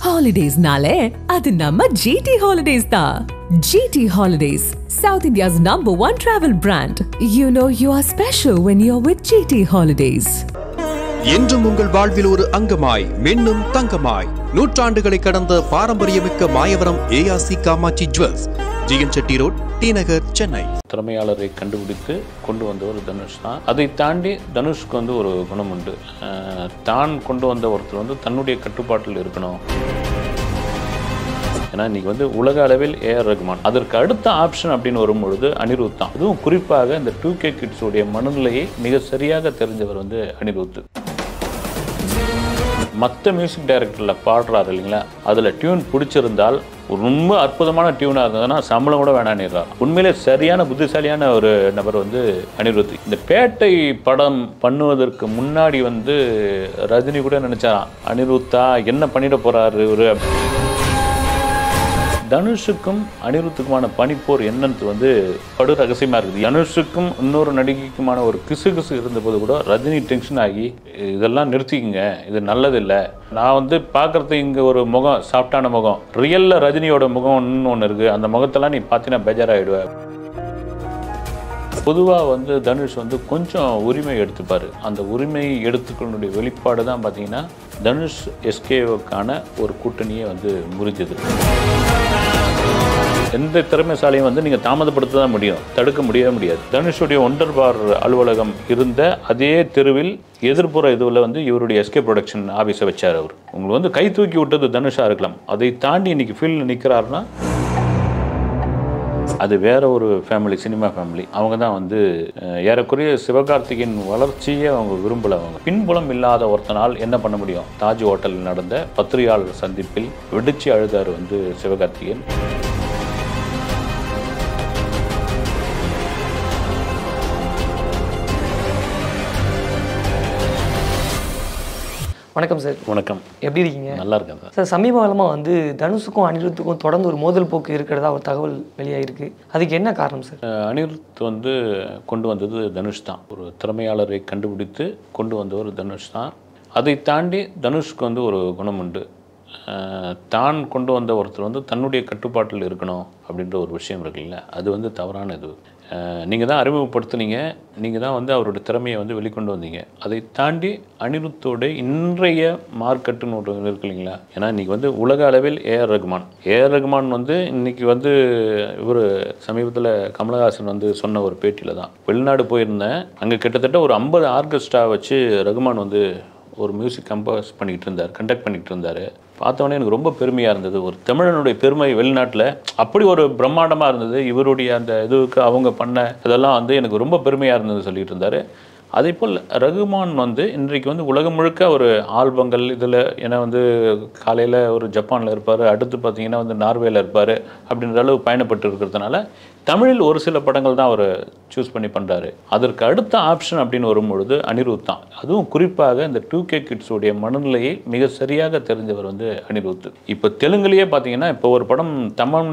ஹாலிடேஸ்னாலே அது நம்ம ஜிடி ஹாலிடேஸ் தான் GT holidays south India's number one travel brand you know you are special when you are with GT holidays என்றும் உங்கள் வாழ்வில் ஒரு அங்கமாய் மின்னும் தங்கமாய் நூற்றாண்டுகளை கடந்த பாரம்பரியமிக்க Mayavaram ARC Kamatchi jewels GN Chetty road T Nagar Chennai திறமையாளரை கண்டுபிடித்து கொண்டு வந்தவர் தனுஷ் தான் அதை தாண்டி தனுஷ்க்கு வந்து ஒரு குணம் உண்டு அஹ், தான் கொண்டு வந்த ஒருத்தர் வந்து தன்னுடைய கட்டுப்பாட்டில் இருக்கணும் ஏன்னா இன்னைக்கு வந்து உலக அளவில் ஏஆர் ரகுமான் அதற்கு அடுத்த ஆப்ஷன் அப்படின்னு வரும்பொழுது அனிருத் தான் அதுவும் குறிப்பாக இந்த டூ கே கிட்ஸுடைய மனநிலையை மிக சரியாக தெரிஞ்சவர் வந்து அனிருத் மற்ற மியூசிக் டைரக்டரில் பாடுறாரு இல்லைங்களா அதில் டியூன் பிடிச்சிருந்தால் ஒரு ரொம்ப அற்புதமான டியூனாக இருந்ததுன்னா சம்பளம் கூட வேணான்னுறார் உண்மையிலே சரியான புத்திசாலியான ஒரு நபர் வந்து அனிருத் இந்த பேட்டை படம் பண்ணுவதற்கு முன்னாடி வந்து ரஜினி கூட நினச்சா அனிருத்தா என்ன பண்ணிட போகிறாரு இவரு தனுஷுக்கும் அனிருத்துக்குமான பனிப்போர் என்னன்னு வந்து படு ரகசியமாக இருக்குது தனுஷுக்கும் இன்னொரு நடிகைக்குமான ஒரு கிசு கிசு இருந்தபோது கூட ரஜினி டென்ஷன் ஆகி இதெல்லாம் நிறுத்திக்கங்க இது நல்லதில்லை நான் வந்து பார்க்குறது இங்கே ஒரு முகம் சாஃப்டான முகம் ரியலில் ரஜினியோட முகம்னு ஒன்று இருக்குது அந்த முகத்தெல்லாம் நீ பார்த்தீங்கன்னா பேஜாராகிடுவ பொதுவாக வந்து தனுஷ் வந்து கொஞ்சம் உரிமை எடுத்துப்பார் அந்த உரிமை எடுத்துக்களுடைய வெளிப்பாடு தான் பார்த்தீங்கன்னா தனுஷ் எஸ்கேவுக்கான ஒரு கூட்டணியை வந்து முறிஞ்சது எந்த திறமைசாலியும் வந்து நீங்கள் தாமதப்படுத்த தான் முடியும் தடுக்க முடியவே முடியாது தனுஷுடைய ஒண்டர் பார் அலுவலகம் இருந்த அதே தெருவில் எதிர்ப்புற இதுவில் வந்து இவருடைய எஸ்கே ப்ரொடக்ஷன் ஆஃபீஸை வச்சார் அவர் உங்களுக்கு வந்து கை தூக்கி விட்டது தனுஷாக இருக்கலாம் அதை தாண்டி இன்னைக்கு ஃபீல்டில் நிற்கிறாருன்னா அது வேற ஒரு ஃபேமிலி சினிமா ஃபேமிலி அவங்க தான் வந்து அஹ், ஏறக்குறைய சிவகார்த்திகேயன் வளர்ச்சியே அவங்க விரும்பல அவங்க பின்புலம் இல்லாத ஒருத்தனால் என்ன பண்ண முடியும் தாஜ் ஹோட்டலில் நடந்த பத்திரிகையாளர் சந்திப்பில் வெடிச்சு அழுதார் வந்து சிவகார்த்திகேயன் வணக்கம் சார் வணக்கம் எப்படி இருக்கீங்க நல்லா இருக்கேன் சார் சார் சமீப காலமாக வந்து தனுஷுக்கும் அனிருத்துக்கும் தொடர்ந்து ஒரு மோதல் போக்கு இருக்கிறதா ஒரு தகவல் வெளியாயிருக்கு அதுக்கு என்ன காரணம் சார் அஹ், அனிருத் வந்து கொண்டு வந்தது தனுஷ் தான் ஒரு திறமையாளரை கண்டுபிடித்து கொண்டு வந்தவர் தனுஷ் தான் அதை தாண்டி தனுஷ்க்கு வந்து ஒரு குணம் உண்டு அஹ், தான் கொண்டு வந்த ஒருத்தர் வந்து தன்னுடைய கட்டுப்பாட்டில் இருக்கணும் அப்படின்ற ஒரு விஷயம் இருக்குல்ல அது வந்து தவறான இது நீங்கள் தான் அறிமுகப்படுத்துனீங்க நீங்கள் தான் வந்து அவருடைய திறமையை வந்து வெளிக்கொண்டு வந்தீங்க அதை தாண்டி அனிருத்தோட இன்றைய மார்க்கெட்டுன்னு ஒன்று இருக்கு இல்லைங்களா ஏன்னா இன்றைக்கி வந்து உலக அளவில் ஏஆர் ரகுமான் ஏஆர் ரகுமான் வந்து இன்னைக்கு வந்து இவர் சமீபத்தில் கமலஹாசன் வந்து சொன்ன ஒரு பேட்டியில் தான் வெளிநாடு போயிருந்தேன் அங்கே கிட்டத்தட்ட ஒரு ஐம்பது ஆர்கெஸ்ட்ரா வச்சு ரகுமான் வந்து ஒரு மியூசிக் கம்போஸ் பண்ணிக்கிட்டு இருந்தார் கண்டக்ட் பண்ணிக்கிட்டு இருந்தார் பார்த்தோன்னே எனக்கு ரொம்ப பெருமையாக இருந்தது ஒரு தமிழனுடைய பெருமை வெளிநாட்டில் அப்படி ஒரு பிரம்மாண்டமாக இருந்தது இவருடைய அந்த இதுவுக்கு அவங்க பண்ண இதெல்லாம் வந்து எனக்கு ரொம்ப பெருமையாக இருந்தது சொல்லிட்டு இருந்தார் அதே போல் ரகுமான் வந்து இன்றைக்கு வந்து உலகம் முழுக்க ஒரு ஆல்பங்கள் இதில் ஏன்னா வந்து காலையில் ஒரு ஜப்பானில் இருப்பார் அடுத்து பார்த்தீங்கன்னா வந்து நார்வேல இருப்பார் அப்படின்ற அளவு பயணப்பட்டு இருக்கிறதுனால தமிழில் ஒரு சில படங்கள் தான் அவர் சூஸ் பண்ணி பண்ணுறாரு அதற்கு அடுத்த ஆப்ஷன் அப்படின்னு வரும்பொழுது அனிருத் தான் அதுவும் குறிப்பாக இந்த டூ கே கிட்ஸுடைய மனநிலையை மிக சரியாக தெரிஞ்சவர் வந்து அனிருத் இப்போ தெலுங்குலேயே பார்த்தீங்கன்னா இப்போ ஒரு படம் தமன்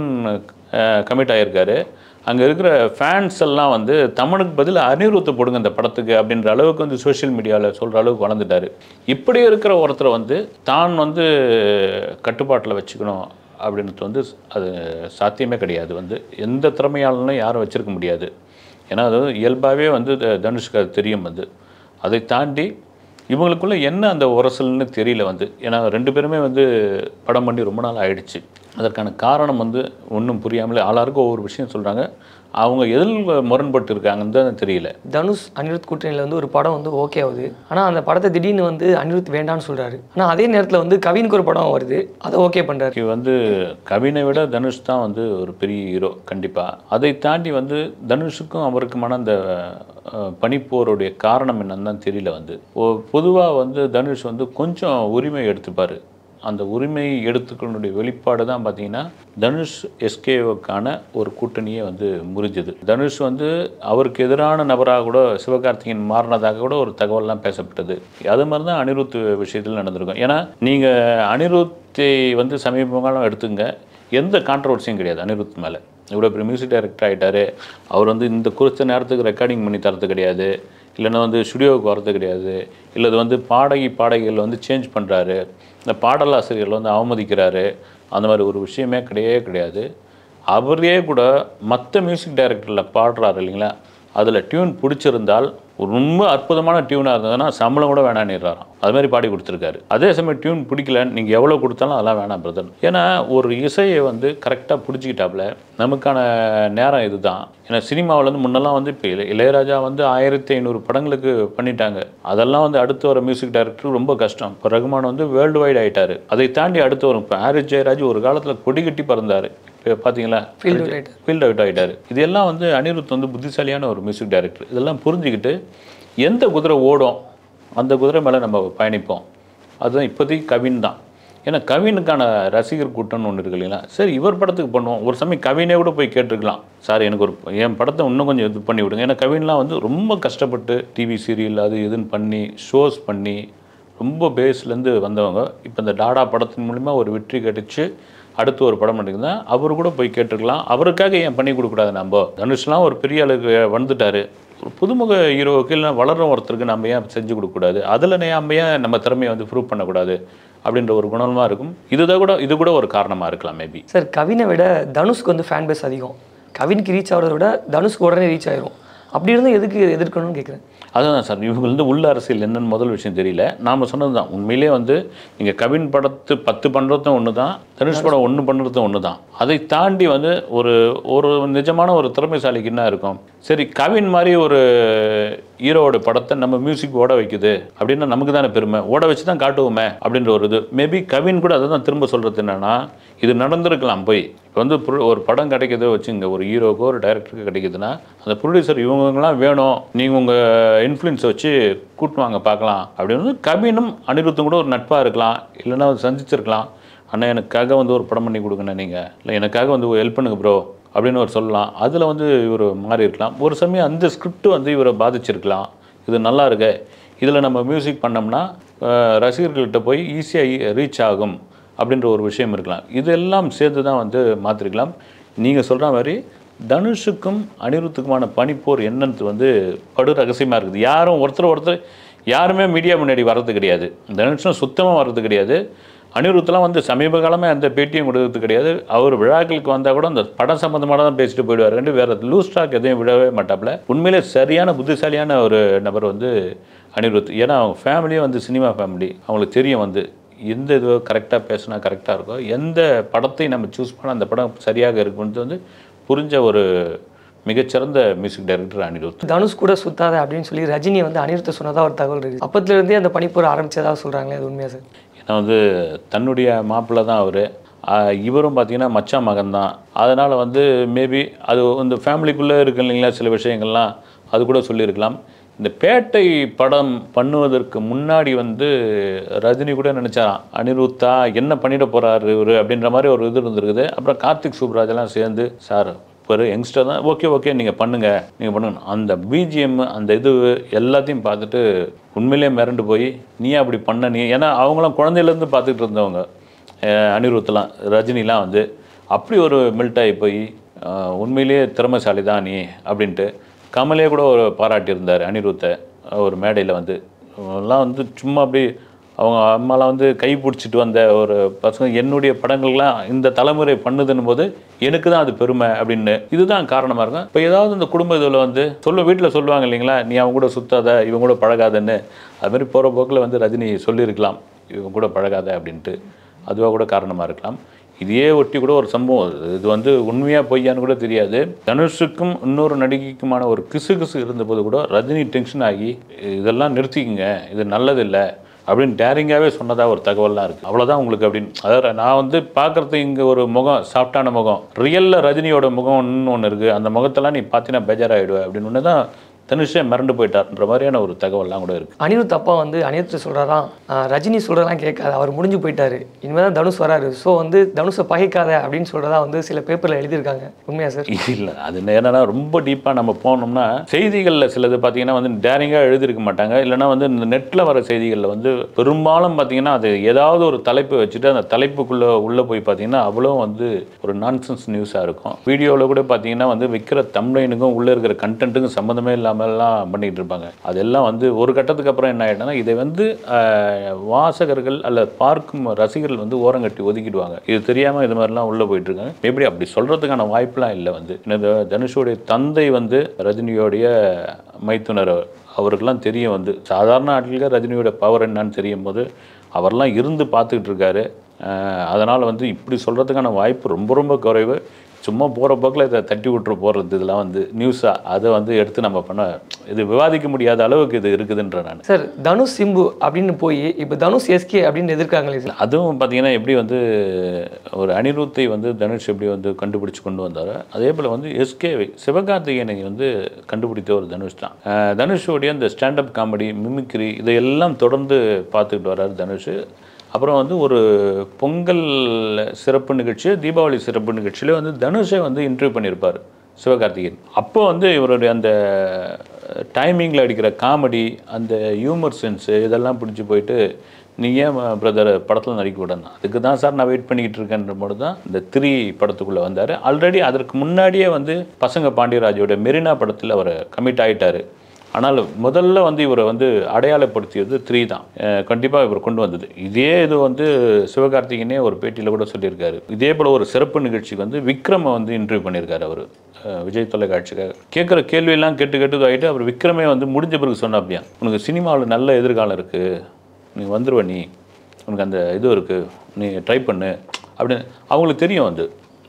கமிட் ஆகியிருக்காரு அங்கே இருக்கிற ஃபேன்ஸ் எல்லாம் வந்து தமிழுக்கு பதில் அனிருத்தை போடுங்க இந்த படத்துக்கு அப்படின்ற அளவுக்கு வந்து சோஷியல் மீடியாவில் சொல்கிற அளவுக்கு வளர்ந்துட்டாரு இப்படி இருக்கிற ஒருத்தரை வந்து தான் வந்து கட்டுப்பாட்டில் வச்சுக்கணும் அப்படின்றது வந்து அது சாத்தியமே கிடையாது வந்து எந்த திறமையாளனும் யாரும் வச்சிருக்க முடியாது ஏன்னா அது இயல்பாகவே வந்து த- தனுஷ்க்கு அது தெரியும் வந்து அதை தாண்டி இவங்களுக்குள்ள என்ன அந்த உரசல்னு தெரியல வந்து ஏன்னா ரெண்டு பேருமே வந்து படம் பண்ணி ரொம்ப நாள் ஆயிடுச்சு அதற்கான காரணம் வந்து ஒன்றும் புரியாமலே ஆளாருக்கும் ஒவ்வொரு விஷயம் சொல்கிறாங்க அவங்க எதில் முரண்பட்டு இருக்காங்கன்னு தான் தெரியல தனுஷ் அனிருத் கூட்டணியில் வந்து ஒரு படம் வந்து ஓகே ஆகுது ஆனால் அந்த படத்தை திடீர்னு வந்து அனிருத் வேண்டான்னு சொல்கிறாரு ஆனால் அதே நேரத்தில் வந்து கவினுக்கு ஒரு படம் வருது அதை ஓகே பண்ணுறாரு இது வந்து கவினை விட தனுஷ் தான் வந்து ஒரு பெரிய ஹீரோ கண்டிப்பாக அதை தாண்டி வந்து தனுஷுக்கும் அவருக்குமான அந்த அஹ், பனிப்போருடைய காரணம் என்னன்னு தான் தெரியல வந்து பொதுவாக வந்து தனுஷ் வந்து கொஞ்சம் உரிமை எடுத்துப்பார் அந்த உரிமை எடுத்துக்களுடைய வெளிப்பாடு தான் பார்த்தீங்கன்னா தனுஷ் எஸ்கேவுக்கான ஒரு கூட்டணியை வந்து முறிஞ்சது தனுஷ் வந்து அவருக்கு எதிரான நபராக கூட சிவகார்த்திகேயன் மாறினதாக கூட ஒரு தகவல்லாம் பேசப்பட்டது அது மாதிரி தான் அனிருத் விஷயத்தில் நடந்திருக்கும் ஏன்னா நீங்கள் அனிருத்தை வந்து சமீப காலம் எடுத்துங்க எந்த கான்ட்ரவர்சியும் கிடையாது அனிருத் மேலே இவ்வளோ பெரிய மியூசிக் டைரக்டர் ஆகிட்டாரு அவர் வந்து இந்த குறித்த நேரத்துக்கு ரெக்கார்டிங் பண்ணி தரது கிடையாது இல்லைன்னா வந்து ஸ்டுடியோவுக்கு வரது கிடையாது இல்லை இது வந்து பாடகி பாடகிகள் வந்து சேஞ்ச் பண்ணுறாரு இந்த பாடலாசிரியர்கள் வந்து அவமதிக்கிறாரு அந்த மாதிரி ஒரு விஷயமே கிடையவே கிடையாது அவரே கூட மற்ற மியூசிக் டைரக்டரில் பாடுறாரு இல்லைங்களா அதில் டியூன் பிடிச்சிருந்தால் ஒரு ரொம்ப அற்புதமான டியூனாக இருந்ததுன்னா சம்பளம் கூட வேணான்னுறாராம் அது மாதிரி பாடி கொடுத்துருக்காரு அதே சமயம் டியூன் பிடிக்கல நீங்கள் எவ்வளோ கொடுத்தாலும் அதெல்லாம் வேணாம் பிரதர் ஏன்னா ஒரு இசையை வந்து கரெக்டாக பிடிச்சிக்கிட்டாப்புல நமக்கான நேரம் இதுதான் ஏன்னா சினிமாவில் வந்து முன்னெல்லாம் வந்து இப்போ இளைய இளையராஜா வந்து ஆயிரத்தி ஐநூறு படங்களுக்கு பண்ணிட்டாங்க அதெல்லாம் வந்து அடுத்து வர மியூசிக் டைரக்டர் ரொம்ப கஷ்டம் இப்போ ரகுமான் வந்து வேர்ல்டு வைட் ஆயிட்டாரு அதை தாண்டி அடுத்து வரும் இப்போ ஹாரிஸ் ஜெயராஜ் ஒரு காலத்தில் கொடி கட்டி பறந்தார் இப்போ பார்த்தீங்களா Field out ஆயிட்டாரு. ஃபீல்ட் அவுட் ஆகிட்டார் இதெல்லாம் வந்து அனிருத் வந்து புத்திசாலியான ஒரு மியூசிக் டைரக்டர் இதெல்லாம் புரிஞ்சுக்கிட்டு எந்த குதிரை ஓடும் அந்த குதிரை மேலே நம்ம பயணிப்போம் அதுதான் இப்போதைக்கு கவின் தான் ஏன்னா கவினுக்கான ரசிகர் கூட்டம்னு ஒன்று இருக்கு இல்லைங்களா சரி இவர் படத்துக்கு பண்ணுவோம் ஒரு சமயம் கவினே கூட போய் கேட்டிருக்கலாம் சார் எனக்கு ஒரு என் படத்தை இன்னும் கொஞ்சம் இது பண்ணி விடுங்க ஏன்னா கவின்லாம் வந்து ரொம்ப கஷ்டப்பட்டு டிவி சீரியல் அது இதுன்னு பண்ணி ஷோஸ் பண்ணி ரொம்ப பேஸ்லேருந்து வந்தவங்க இப்போ இந்த டாடா படத்தின் மூலிமா ஒரு வெற்றி கிடைச்சு அடுத்து ஒரு படம் பண்ணியிருந்தா அவர் கூட போய் கேட்டிருக்கலாம் அவருக்காக ஏன் பண்ணி கொடுக்கக்கூடாது நம்ம தனுஷ்லாம் ஒரு பெரிய அளவுக்கு வந்துட்டாரு ஒரு புதுமுக ஹீரோவுக்கு இல்லை வளர்ற ஒருத்தருக்கு நம்ம ஏன் செஞ்சு கொடுக்கக்கூடாது அதில் நம்ம ஏன் நம்ம திறமையை வந்து ப்ரூவ் பண்ணக்கூடாது அப்படின்ற ஒரு குணமாக இருக்கும் இதுதான் கூட இது கூட ஒரு காரணமாக இருக்கலாம் மேபி சார் கவினை விட தனுஷ்க்கு வந்து ஃபேன் பேஸ் அதிகம் கவினுக்கு ரீச் ஆகிறத விட தனுஷ்க்கு உடனே ரீச் ஆயிரும் அப்படி இருந்தும் எதுக்கு எதிர்க்கணும்னு கேட்குறேன் அதுதான் சார் இவங்க வந்து உள்ள அரசியல் என்னன்னு முதல் விஷயம் தெரியல நாம் சொன்னது தான் உண்மையிலே வந்து நீங்கள் கவின் படத்து பத்து பண்ணுறதும் ஒன்று தான் தனுஷ் படம் ஒன்று பண்ணுறதும் ஒன்று தான் அதை தாண்டி வந்து ஒரு ஒரு நிஜமான ஒரு திறமைசாலிக்கு என்ன இருக்கும் சரி கவின் மாதிரி ஒரு ஹீரோவோட படத்தை நம்ம மியூசிக் ஓட வைக்குது அப்படின்னா நமக்கு தானே பெருமை ஓட வச்சு தான் காட்டுவோமே அப்படின்ற ஒரு இது மேபி கவின் கூட அதை தான் திரும்ப சொல்கிறது என்னன்னா இது நடந்திருக்கலாம் போய் இப்போ வந்து pro- ஒரு படம் கிடைக்குது வச்சுங்க ஒரு ஹீரோக்கோ ஒரு டைரக்டருக்கு கிடைக்குதுன்னா அந்த ப்ரொடியூசர் இவங்கெல்லாம் வேணும் நீங்கள் உங்கள் இன்ஃப்ளூயன்ஸ் வச்சு கூட்டு வாங்க பார்க்கலாம் அப்படின்னு வந்து கவினும் அனிருத்தும் கூட ஒரு நட்பாக இருக்கலாம் இல்லைன்னா சந்திச்சிருக்கலாம் அண்ணா எனக்காக வந்து ஒரு படம் பண்ணி கொடுங்கண்ணா நீங்கள் இல்லை எனக்காக வந்து ஹெல்ப் பண்ணுங்க ப்ரோ அப்படின்னு ஒரு சொல்லலாம் அதில் வந்து இவர் மாறி இருக்கலாம் ஒரு சமயம் அந்த ஸ்கிரிப்ட் வந்து இவரை பாதிச்சிருக்கலாம் இது நல்லா இருக்கு இதில் நம்ம மியூசிக் பண்ணோம்னா அஹ், ரசிகர்கள்ட்ட போய் ஈஸியாக ரீச் ஆகும் அப்படின்ற ஒரு விஷயம் இருக்கலாம் இதெல்லாம் சேர்த்து தான் வந்து மாற்றிருக்கலாம் நீங்கள் சொல்கிற மாதிரி தனுஷுக்கும் அனிருத்துக்குமான பனிப்போர் என்னன்னு வந்து படு ரகசியமாக இருக்குது யாரும் ஒருத்தர் ஒருத்தர் யாருமே மீடியா முன்னாடி வர்றது கிடையாது தனுஷும் சுத்தமாக வர்றது கிடையாது அனிருத்லாம் வந்து சமீப காலமாக எந்த பேட்டியும் கொடுக்கறது கிடையாது அவர் விழாக்களுக்கு வந்தால் கூட அந்த படம் சம்மந்தமாக தான் பேசிட்டு போயிடுவார் ரெண்டு வேறு லூஸ் ஸ்டாக் எதையும் விடவே மாட்டாப்புல உண்மையிலே சரியான புத்திசாலியான ஒரு நபர் வந்து அனிருத் ஏன்னா அவங்க ஃபேமிலியே வந்து சினிமா ஃபேமிலி அவங்களுக்கு தெரியும் வந்து எந்த இது கரெக்டாக பேசினா கரெக்டாக இருக்கோ எந்த படத்தை நம்ம சூஸ் பண்ணால் அந்த படம் சரியாக இருக்குன்றது வந்து புரிஞ்ச ஒரு மிகச்சிறந்த மியூசிக் டைரக்டர் அனிருத் தனுஷ் கூட சுத்தாத அப்படின்னு சொல்லி ரஜினி வந்து அனிருத்த சொன்னதா ஒரு தகவல் இருக்குது அப்பத்துல இருந்தே அந்த பனிப்போர் ஆரம்பிச்சதா சொல்றாங்களே அது உண்மையா சார் ஏன்னா வந்து தன்னுடைய மாப்பிள்ளை தான் அவர் இவரும் பார்த்தீங்கன்னா மச்சான் மகன் தான் அதனால் வந்து மேபி அது இந்த ஃபேமிலிக்குள்ளே இருக்கு இல்லைங்களா சில விஷயங்கள்லாம் அது கூட சொல்லியிருக்கலாம் இந்த பேட்டை படம் பண்ணுவதற்கு முன்னாடி வந்து ரஜினி கூட நினச்சாராம் அனிருத்தா என்ன பண்ணிட போகிறாரு இவர் அப்படின்ற மாதிரி ஒரு இது இருந்திருக்குது அப்புறம் கார்த்திக் சுப்ராஜெல்லாம் சேர்ந்து சார் ஒரு யங்ஸ்டர் தான் ஓகே ஓகே நீங்கள் பண்ணுங்கள் நீங்கள் பண்ணுங்க அந்த பிஜிஎம் அந்த இது எல்லாத்தையும் பார்த்துட்டு உண்மையிலேயே மிரண்டு போய் நீ அப்படி பண்ண நீ ஏன்னா அவங்களாம் குழந்தையிலேருந்து பார்த்துக்கிட்டு இருந்தவங்க அஹ் அனிருத்லாம் ரஜினிலாம் வந்து அப்படி ஒரு மெல்ட் ஆகி போய் அஹ் உண்மையிலேயே திறமைசாலி தான் நீ அப்படின்ட்டு கமலே கூட ஒரு பாராட்டியிருந்தார் அனிருத்தை ஒரு மேடையில் வந்து எல்லாம் வந்து சும்மா அப்படி அவங்க அம்மாலாம் வந்து கை பிடிச்சிட்டு வந்த ஒரு பசங்க என்னுடைய படங்கள்லாம் இந்த தலைமுறை பண்ணுதுன்னும் போது எனக்கு தான் அது பெருமை அப்படின்னு இதுதான் காரணமாக இருக்கும் இப்போ ஏதாவது இந்த குடும்ப இதில் வந்து சொல்ல வீட்டில் சொல்லுவாங்க இல்லைங்களா நீ அவங்க கூட சுத்தாத இவங்க கூட பழகாதன்னு அது மாதிரி போகிற போக்கில் வந்து ரஜினி சொல்லியிருக்கலாம் இவங்க கூட பழகாத அப்படின்ட்டு அதுவாக கூட காரணமாக இருக்கலாம் இதையே ஒட்டி கூட ஒரு சம்பவம் இது வந்து உண்மையாக பொய்யான்னு கூட தெரியாது தனுஷுக்கும் இன்னொரு நடிகைக்குமான ஒரு கிசு கிசு இருந்தபோது கூட ரஜினி டென்ஷன் ஆகி இதெல்லாம் நிறுத்திக்கங்க இது நல்லதில்லை அப்படின்னு டேரிங்காகவே சொன்னதாக ஒரு தகவல்லாம் இருக்குது அவ்வளோதான் உங்களுக்கு அப்படின்னு அதாவது நான் வந்து பார்க்குறது இங்கே ஒரு முகம் சாஃப்டான முகம் ரியலில் ரஜினியோட முகம்னு ஒன்று இருக்குது அந்த முகத்தெல்லாம் நீ பார்த்தீங்கன்னா பேஜாராகிடுவேன் அப்படின்னு ஒன்று தான் தனுஷே மிரண்டு போயிட்டார்ன்ற மாதிரியான ஒரு தகவல்லாம் கூட இருக்குது அனிருத் அப்பா வந்து அனிருத் சொல்கிறாராம் ரஜினி சொல்கிறதெல்லாம் கேட்காத அவர் முடிஞ்சு போயிட்டாரு இனிமேல் தான் தனுஷ் வராரு ஸோ வந்து தனுஷை பகைக்காத அப்படின்னு சொல்கிறதா வந்து சில பேப்பரில் எழுதியிருக்காங்க உண்மையா சார் இல்லை அது என்னன்னா ரொம்ப டீப்பாக நம்ம போனோம்னா செய்திகளில் சிலது பார்த்தீங்கன்னா வந்து டேரிங்காக எழுதியிருக்க மாட்டாங்க இல்லைன்னா வந்து இந்த நெட்டில் வர செய்திகளில் வந்து பெரும்பாலும் பார்த்தீங்கன்னா அது ஏதாவது ஒரு தலைப்பு வச்சுட்டு அந்த தலைப்புக்குள்ளே உள்ளே போய் பார்த்தீங்கன்னா அவ்வளோ வந்து ஒரு நான்சென்ஸ் நியூஸாக இருக்கும் வீடியோவில் கூட பார்த்தீங்கன்னா வந்து விற்கிற தம்ப்ளைனுக்கும் உள்ளே இருக்கிற கண்டென்ட்டுக்கும் சம்மந்தமே இல்லாமல் இல்லாமல்லாம் பண்ணிகிட்டு இருப்பாங்க அதெல்லாம் வந்து ஒரு கட்டத்துக்கு அப்புறம் என்ன ஆகிட்டனா இதை வந்து ஆஹ், வாசகர்கள் அல்ல பார்க்கும் ரசிகர்கள் வந்து ஓரங்கட்டி ஒதுக்கிடுவாங்க இது தெரியாமல் இது மாதிரிலாம் உள்ளே போயிட்டு இருக்காங்க எப்படி அப்படி சொல்கிறதுக்கான வாய்ப்புலாம் இல்லை வந்து இந்த தனுஷோடைய தந்தை வந்து ரஜினியோடைய மைத்துனர் அவருக்கெல்லாம் தெரியும் வந்து சாதாரண ஆட்களுக்கு ரஜினியோட பவர் என்னன்னு தெரியும் போது அவர்லாம் இருந்து பார்த்துக்கிட்டு இருக்காரு அதனால் வந்து இப்படி சொல்கிறதுக்கான வாய்ப்பு ரொம்ப ரொம்ப குறைவு சும்மா போகிற போக்கில் இதை தட்டி விட்டுரு போகிறது இதெல்லாம் வந்து நியூஸாக அதை வந்து எடுத்து நம்ம பண்ண இது விவாதிக்க முடியாத அளவுக்கு இது இருக்குதுன்ற நான் சார் தனுஷ் சிம்பு அப்படின்னு போய் இப்போ தனுஷ் எஸ்கே அப்படின்னு எதிர்க்காங்களே சார் அதுவும் பார்த்தீங்கன்னா எப்படி வந்து ஒரு அனிருத்தை வந்து தனுஷ் எப்படி வந்து கண்டுபிடிச்சு கொண்டு வந்தாரோ அதே போல் வந்து எஸ்கேவை சிவகார்த்திகேயனை வந்து கண்டுபிடித்த ஒரு தனுஷ் தான் அஹ் தனுஷோடைய அந்த ஸ்டாண்டப் காமெடி மிமிக்ரி இதையெல்லாம் தொடர்ந்து பார்த்துக்கிட்டு வர்றாரு தனுஷ் அப்புறம் வந்து ஒரு பொங்கல் சிறப்பு நிகழ்ச்சி தீபாவளி சிறப்பு நிகழ்ச்சியில வந்து தனுஷை வந்து இன்டர்வியூ பண்ணியிருப்பார் சிவகார்த்திகேயன் அப்போ வந்து இவருடைய அந்த டைமிங்கில் அடிக்கிற காமெடி அந்த ஹியூமர் சென்ஸு இதெல்லாம் பிடிச்சி போயிட்டு நீ ஏன் பிரதர் படத்தில் நடிக்க விடணும் அதுக்கு தான் சார் நான் வெயிட் பண்ணிக்கிட்டு இருக்கேன்ற போது தான் இந்த த்ரீ படத்துக்குள்ளே வந்தார் ஆல்ரெடி அதற்கு முன்னாடியே வந்து பசங்க பாண்டியராஜோட மெரினா படத்தில் அவர் கமிட் ஆகிட்டார் ஆனால் முதல்ல வந்து இவரை வந்து அடையாளப்படுத்தியது த்ரீ தான் கண்டிப்பாக இவர் கொண்டு வந்தது இதே இது வந்து சிவகார்த்திகேயனே ஒரு பேட்டியில் கூட சொல்லியிருக்காரு இதே போல் ஒரு சிறப்பு நிகழ்ச்சிக்கு வந்து விக்ரமை வந்து இன்டர்வியூ பண்ணியிருக்காரு அவர் விஜய் தொலைக்காட்சிக்காக கேட்குற கேள்வியெல்லாம் கேட்டு கேட்டு ஆகிட்டு அவர் விக்ரமே வந்து முடிஞ்ச பிறகு சொன்னாப்பியா உனக்கு சினிமாவில் நல்ல எதிர்காலம் இருக்குது நீ வந்துருவ நீ உனக்கு அந்த இது இருக்குது நீ ட்ரை பண்ணு அப்படின்னு அவங்களுக்கு தெரியும் வந்து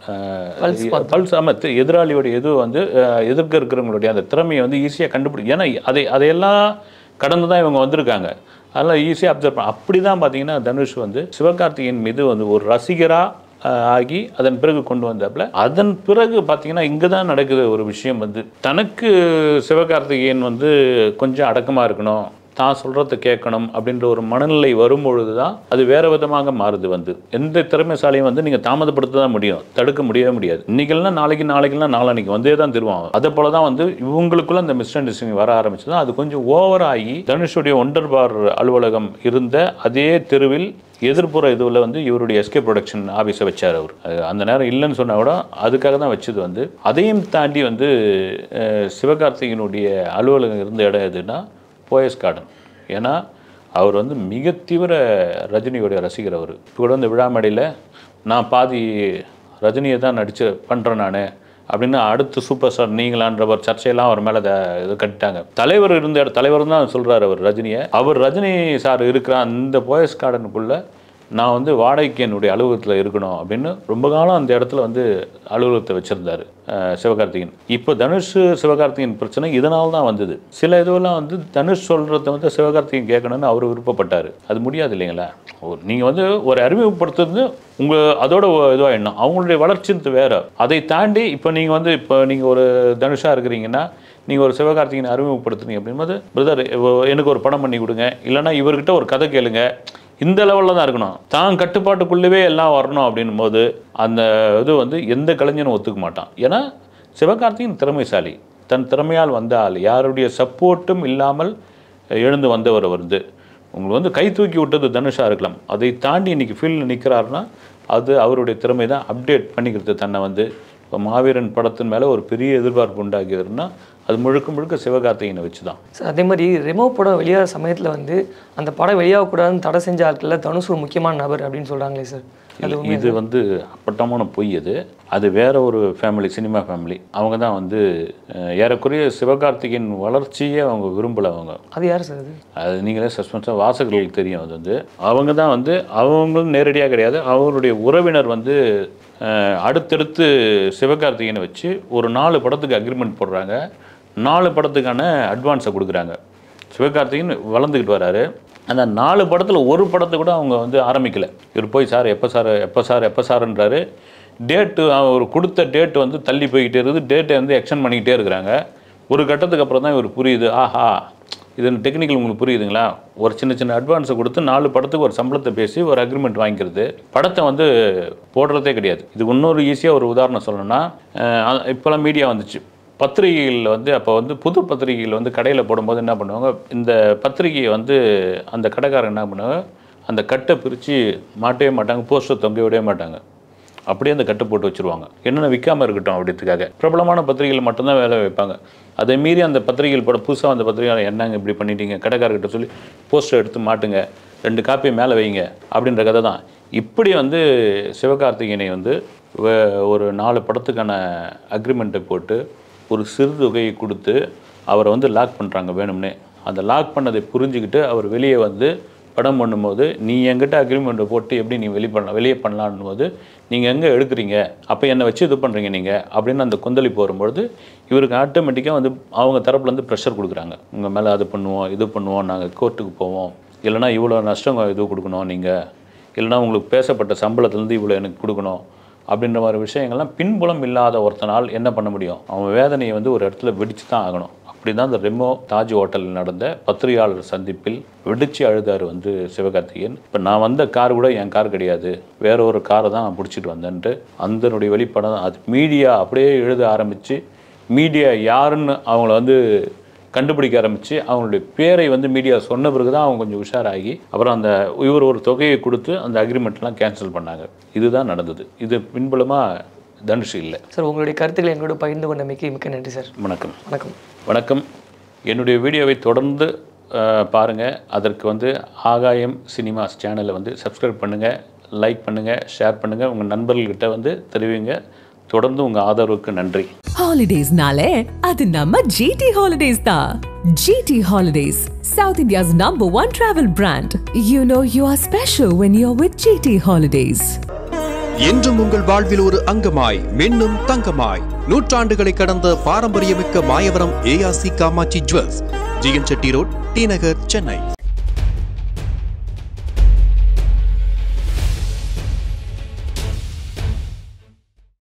பல்ஸ் ஆமாம் எதிராளியோட இது வந்து அஹ், எதிர்க்க இருக்கிறவங்களுடைய அந்த திறமையை வந்து ஈஸியாக கண்டுபிடி ஏன்னா அதை அதையெல்லாம் கடந்து தான் இவங்க வந்திருக்காங்க அதெல்லாம் ஈஸியாக அப்சர்வ் பண்ண அப்படி தான் பார்த்தீங்கன்னா தனுஷ் வந்து சிவகார்த்திகேயன் மீது வந்து ஒரு ரசிகராக ஆகி அதன் பிறகு கொண்டு வந்தாப்புல அதன் பிறகு பார்த்தீங்கன்னா இங்கே தான் நடக்குது ஒரு விஷயம் வந்து தனக்கு சிவகார்த்திகேயன் வந்து கொஞ்சம் அடக்கமாக இருக்கணும் தான் சொல்கிறத கேட்கணும் அப்படின்ற ஒரு மனநிலை வரும்பொழுது தான் அது வேற விதமாக மாறுது வந்து எந்த திறமைசாலியும் வந்து நீங்கள் தாமதப்படுத்த தான் முடியும் தடுக்க முடியவே முடியாது இன்னைக்கெல்லாம் நாளைக்கு நாளைக்கெல்லாம் நாளான்னைக்கு வந்தே தான் திருவாங்க அதே போல தான் வந்து இவங்களுக்குள்ள அந்த மிஸ் அண்டர்ஸ்டாண்டிங் வர ஆரம்பிச்சது அது கொஞ்சம் ஓவர் ஆகி தனுஷுடைய ஒண்டர் பார் அலுவலகம் இருந்த அதே தெருவில் எதிர்ப்புற இதுவில் வந்து இவருடைய எஸ்கே ப்ரொடக்ஷன் ஆஃபீஸை வச்சார் அவர் அது அந்த நேரம் இல்லைன்னு சொன்னா கூட அதுக்காக தான் வச்சது வந்து அதையும் தாண்டி வந்து அஹ், சிவகார்த்திகேயனுடைய அலுவலகம் இருந்த இடம் எதுன்னா போயஸ் கார்டன் ஏன்னா அவர் வந்து மிக தீவிர ரஜினியோடைய ரசிகர் அவர் இப்போ கூட இந்த விழா மேடையில் நான் பாதி ரஜினியை தான் நடிச்சு பண்ணுறேன் நான் அப்படின்னு அடுத்து சூப்பர் ஸ்டார் நீங்களான்ற ஒரு சர்ச்சையெல்லாம் அவர் மேலே இது கட்டிட்டாங்க தலைவர் இருந்த இட- தலைவர் தான் சொல்கிறார் அவர் ரஜினியை அவர் ரஜினி சார் இருக்கிற அந்த போயஸ் கார்டனுக்குள்ளே நான் வந்து வாடகைக்கு என்னுடைய அலுவலகத்தில் இருக்கணும் அப்படின்னு ரொம்ப காலம் அந்த இடத்துல வந்து அலுவலகத்தை வச்சுருந்தார் சிவகார்த்திகேயன் இப்போ தனுஷ் சிவகார்த்திகேயன் பிரச்சனை இதனால தான் வந்தது சில இதுவெல்லாம் வந்து தனுஷ் சொல்கிறத வந்து சிவகார்த்திகேயன் கேட்கணும்னு அவர் விருப்பப்பட்டார் அது முடியாது இல்லைங்களா நீங்கள் வந்து ஒரு அறிமுகப்படுத்துறது உங்கள் அதோட இதுவாக எண்ணம் அவங்களுடைய வளர்ச்சின்றது வேறு அதை தாண்டி இப்போ நீங்கள் வந்து இப்போ நீங்கள் ஒரு தனுஷாக இருக்கிறீங்கன்னா நீங்கள் ஒரு சிவகார்த்திகேயனை அறிமுகப்படுத்துனீங்க அப்படின்போது பிரதர் எனக்கு ஒரு படம் பண்ணி கொடுங்க இல்லைன்னா இவர்கிட்ட ஒரு கதை கேளுங்க இந்த லெவலில் தான் இருக்கணும் தான் கட்டுப்பாட்டுக்குள்ளவே எல்லாம் வரணும் அப்படின்னும் போது அந்த இது வந்து எந்த கலைஞனும் ஒத்துக்க மாட்டான் ஏன்னா சிவகார்த்திகேயன் திறமைசாலி தன் திறமையால் வந்த ஆள் யாருடைய சப்போர்ட்டும் இல்லாமல் எழுந்து வந்தவர் வந்து உங்களுக்கு வந்து கை தூக்கி விட்டது தனுஷாக இருக்கலாம் அதை தாண்டி இன்னைக்கு ஃபீல்டில் நிற்கிறாருன்னா அது அவருடைய திறமை தான் அப்டேட் பண்ணிக்கிறது தன்னை வந்து இப்போ மாவீரன் படத்தின் மேலே ஒரு பெரிய எதிர்பார்ப்பு உண்டாகியதுன்னா அது முழுக்க முழுக்க சிவகார்த்திகேயனை வச்சு தான் சார் அதே மாதிரி ரெமோ படம் வெளியாகிற சமயத்தில் வந்து அந்த படம் வெளியாகக்கூடாதுன்னு தடை செஞ்ச ஆட்களில் தனுஷ் ஒரு முக்கியமான நபர் அப்படின்னு சொல்கிறாங்களே சார் அது இல்ல, இது வந்து அப்பட்டமான பொய் அது அது வேற ஒரு ஃபேமிலி சினிமா ஃபேமிலி அவங்க தான் வந்து அஹ், ஏறக்குறைய சிவகார்த்திகேயன் வளர்ச்சியே அவங்க விரும்பலை அவங்க அது யார் சார் அது அது நீங்களே சஸ்பென்ஸாக வாசகர்களுக்கு தெரியும் அது வந்து அவங்க தான் வந்து அவங்களும் நேரடியாக கிடையாது அவருடைய உறவினர் வந்து அஹ், அடுத்தடுத்து சிவகார்த்திகேயனை வச்சு ஒரு நாலு படத்துக்கு அக்ரிமெண்ட் போடுறாங்க நாலு படத்துக்கான அட்வான்ஸை கொடுக்குறாங்க சிவகார்த்திகேயன் வளர்ந்துக்கிட்டு வராரு அந்த நாலு படத்தில் ஒரு படத்தை கூட அவங்க வந்து ஆரம்பிக்கல இவர் போய் சார் எப்போ சார் எப்போ சார் எப்போ சார்ன்றாரு டேட்டு அவர் கொடுத்த டேட் வந்து தள்ளி போய்கிட்டே இருக்குது டேட்டை வந்து எக்ஸ்டெண்ட் பண்ணிக்கிட்டே இருக்கிறாங்க ஒரு கட்டத்துக்கு அப்புறம் தான் இவர் புரியுது ஆஹா இது டெக்னிக்கல் உங்களுக்கு புரியுதுங்களா ஒரு சின்ன சின்ன அட்வான்ஸை கொடுத்து நாலு படத்துக்கு ஒரு சம்பளத்தை பேசி ஒரு அக்ரிமெண்ட் வாங்கிக்கிறது படத்தை வந்து போடுறதே கிடையாது இதுக்கு இன்னொரு ஈஸியாக ஒரு உதாரணம் சொல்லணும்னா அஹ் இப்போலாம் மீடியா வந்துச்சு பத்திரிகைகள் வந்து அப்போ வந்து புது பத்திரிகைகள் வந்து கடையில் போடும்போது என்ன பண்ணுவாங்க இந்த பத்திரிகையை வந்து அந்த கடைக்காரங்க என்ன பண்ணுவாங்க அந்த கட்டை பிரித்து மாட்டவே மாட்டாங்க போஸ்டர் தொங்க விடவே மாட்டாங்க அப்படியே அந்த கட்டு போட்டு வச்சுருவாங்க என்னென்ன விற்காம இருக்கட்டும் அப்படின்றதுக்காக பிரபலமான பத்திரிகைகள் மட்டும்தான் வேலை வைப்பாங்க அதை மீறி அந்த பத்திரிகைகள் போட புதுசாக அந்த பத்திரிகையாளர் என்னங்க இப்படி பண்ணிட்டீங்க கடைக்காரர்கிட்ட சொல்லி போஸ்டர் எடுத்து மாட்டுங்க ரெண்டு காப்பியை மேலே வைங்க அப்படின்ற கதை தான் இப்படி வந்து சிவகார்த்திகேயனை வந்து வே- ஒரு நாலு படத்துக்கான அக்ரிமெண்ட்டை போட்டு ஒரு சிறு தொகையை கொடுத்து அவரை வந்து லாக் பண்ணுறாங்க வேணும்னே அந்த லாக் பண்ணதை புரிஞ்சுக்கிட்டு அவர் வெளியே வந்து படம் பண்ணும்போது நீ என்கிட்ட அக்ரிமெண்ட்டை போட்டு எப்படி நீ வெளியே பண்ணலாம் வெளியே பண்ணலான்னு போது நீங்கள் எங்கே எடுக்கிறீங்க அப்போ என்னை வச்சு இது பண்ணுறீங்க நீங்கள் அப்படின்னு அந்த கொந்தளிப்பு வரும்பொழுது இவருக்கு ஆட்டோமேட்டிக்காக வந்து அவங்க தரப்புலேருந்து ப்ரெஷர் கொடுக்குறாங்க உங்கள் மேலே அது பண்ணுவோம் இது பண்ணுவோம் நாங்கள் கோர்ட்டுக்கு போவோம் இல்லைனா இவ்வளோ நஷ்டம் இது கொடுக்கணும் நீங்கள் இல்லைனா உங்களுக்கு பேசப்பட்ட சம்பளத்துலேருந்து இவ்வளோ எனக்கு கொடுக்கணும் அப்படின்ற மாதிரி விஷயங்கள்லாம் பின்புலம் இல்லாத ஒருத்தனால் என்ன பண்ண முடியும் அவன் வேதனையை வந்து ஒரு இடத்துல வெடிச்சு தான் ஆகணும் அப்படி தான் அந்த ரெமோ தாஜ் ஹோட்டலில் நடந்த பத்திரிகையாளர் சந்திப்பில் வெடிச்சு அழுதார் வந்து சிவகார்த்திகேயன் இப்போ நான் வந்த கார் கூட என் கார் கிடையாது வேற ஒரு காரை தான் நான் பிடிச்சிட்டு வந்தேன்ட்டு அந்தனுடைய வெளிப்படம் அது மீடியா அப்படியே எழுத ஆரம்பித்து மீடியா யாருன்னு அவங்கள வந்து கண்டுபிடிக்க ஆரம்பித்து அவங்களுடைய பேரை வந்து மீடியா சொன்ன பிறகு தான் அவங்க கொஞ்சம் உஷாராகி அப்புறம் அந்த இவர் ஒரு தொகையை கொடுத்து அந்த அக்ரிமெண்ட்லாம் கேன்சல் பண்ணாங்க இதுதான் நடந்தது இது பின்புலமாக தனுஷ் இல்லை சார் உங்களுடைய கருத்துக்களை எங்களோட பகிர்ந்து கொண்டமைக்கு மிக்க நன்றி சார் வணக்கம் வணக்கம் வணக்கம் என்னுடைய வீடியோவை தொடர்ந்து அஹ், பாருங்க அதற்கு வந்து ஆகாயம் சினிமாஸ் சேனலை வந்து சப்ஸ்கிரைப் பண்ணுங்கள் லைக் பண்ணுங்கள் ஷேர் பண்ணுங்கள் உங்கள் நண்பர்கள்கிட்ட வந்து தெரிவிங்க தொடர்ந்து உங்கள் ஆதரவுக்கு நன்றி ஹாலிடேஸ்னாலே அது நம்ம ஜிடி ஹாலிடேஸ் தான் GT holidays south India's number one travel brand you know you are special when you are with GT holidays என்றும் உங்கள் வாழ்வில் ஒரு அங்கமாய் மின்னும் தங்கமாய் நூற்றாண்டுகளை கடந்த பாரம்பரியமிக்க மாயவரம் ஏஆசி Kamatchi jewels GN Chetty road T Nagar Chennai